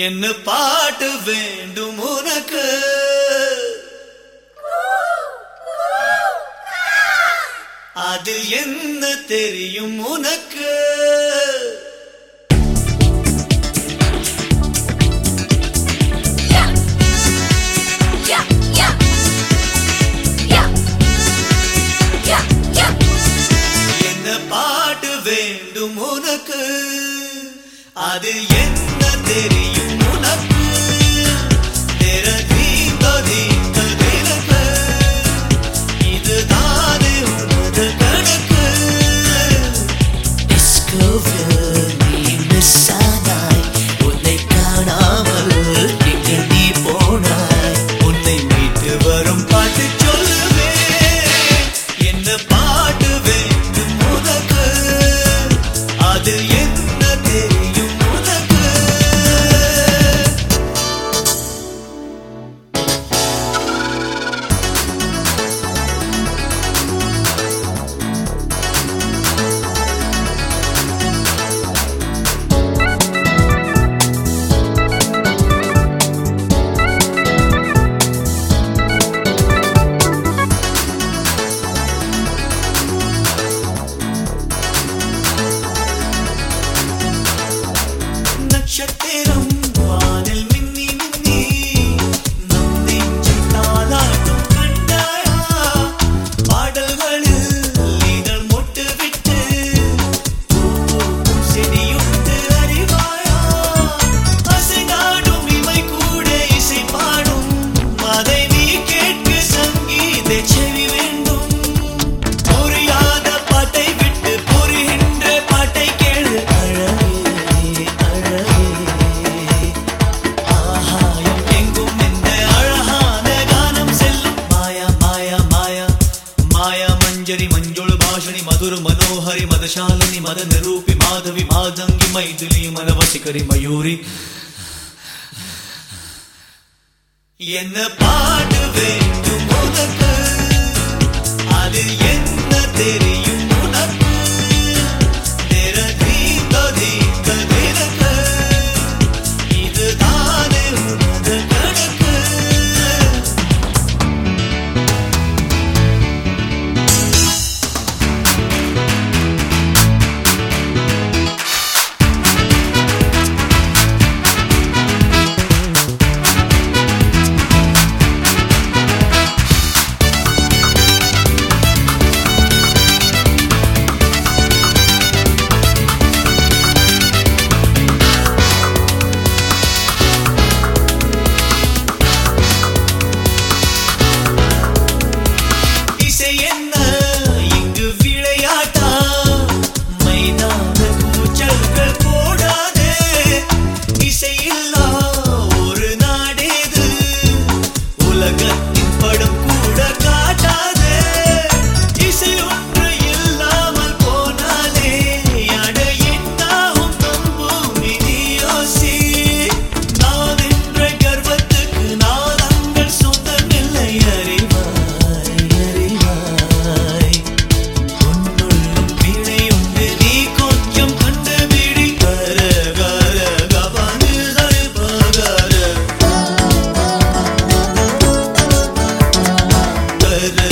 என்ன பாட்டு வேண்டும் உனக்கு அதில் என்ன தெரியும் உனக்கு Yeah. Yeah, yeah. Yeah. Yeah, yeah. என்ன பாட்டு வேண்டும் உனக்கு அது என்ன தெரியும் உனக்கு தெர தீந்த தீந்த விளக்கு இதுதானே உனது கணக்கு டிஸ்கோவில் நீ மிஸ் ஆனாய் உன்னை காணாமல் எங்கே நீ போனாய் உன்னை மீட்டு வரும் பாட்டு சொல்லுவே என்ன பாட்டு வேண்டும் உனக்கு அது என்ன தெரியும் உனக்கு நட்சத்திரம் வானில் மின்னி மின்னி நம் நெஞ்சை தாலாட்டும் கண்டாயா பாடல்களில் இதழ் மொட்டு விட்டு பூக்கும் செடியுண்டு அறிவாயா அசைநாடும் இமை கூட இசை பாடும் அதை நீ கேட்க சங்கீத செவி வேண்டும் புரியாத பாட்டை விட்டு புரிகின்ற பாட்டை கேளு அழகே அழகே ஆகாயம் எங்கும் இந்த அழகான கானம் செல்லும் மாயா மாயா மாயா மாயா மஞ்சரி மஞ்சுள பாஷணி மதுர மனோஹரி மதசாலினி மத நிரூபி மாதவி மாதங்கி மைதிலி மனவசிகரி மயூரி என்ன பாட்டு வேண்டும் உனக்கு அது என்ன தெரியும் உனக்கு தெர தீந்த தீந்த தினக்கு இதுதானே உனது கணக்கு இசை என்ன இங்கு விளையாட்டா மைதான கூச்சல்கள் போடாதே இசை இல்லா ஒரு நாடேது உலகத்தின் படம் கூட காட்டாதே இசை ஒன்று இல்லாமல் போனாலே அட என்னாகும் நம் பூமி நீயோசி நான் என்ற கர்வத்துக்கு நாதங்கள் சொந்தமில்லை அறிவாய் அறிவாய் உன்னுள்ளும் பிழை உண்டு நீ கொஞ்சம் கண்டுபிடி கர கர கபானு சரி பகர கர